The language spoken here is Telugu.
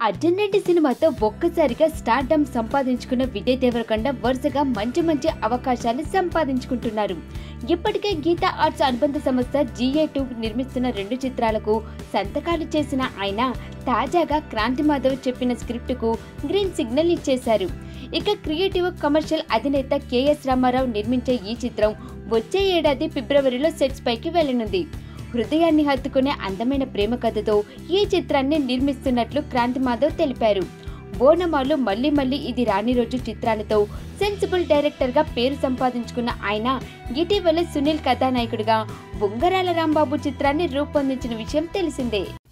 అర్జున్ రెడ్డి సినిమాతో ఒక్కసారిగా స్టార్డమ్ సంపాదించుకున్న విజయ్ దేవరకొండ వరుసగా మంచి మంచి అవకాశాలు సంపాదించుకుంటున్నారు ఇప్పటికే గీతా ఆర్ట్స్ అనుబంధ సంస్థ జిఏ టూ నిర్మిస్తున్న రెండు చిత్రాలకు సంతకాలు చేసిన ఆయన తాజాగా క్రాంతి మాధవ్ చెప్పిన స్క్రిప్టుకు గ్రీన్ సిగ్నల్ ఇచ్చేశారు ఇక క్రియేటివ్ కమర్షియల్ అధినేత కెఎస్ రామారావు నిర్మించే ఈ చిత్రం వచ్చే ఏడాది ఫిబ్రవరిలో సెట్స్ పైకి వెళ్లనుంది హృదయాన్ని హత్తుకునే అందమైన ప్రేమ కథతో ఈ చిత్రాన్ని నిర్మిస్తున్నట్లు క్రాంతి మాధవ్ తెలిపారు బోనమాలు మళ్ళీ మళ్ళీ ఇది రాని రోజు చిత్రాలతో సెన్సిబుల్ డైరెక్టర్గా పేరు సంపాదించుకున్న ఆయన ఇటీవల సునీల్ కథానాయకుడిగా బొంగరాల రాంబాబు చిత్రాన్ని రూపొందించిన విషయం తెలిసిందే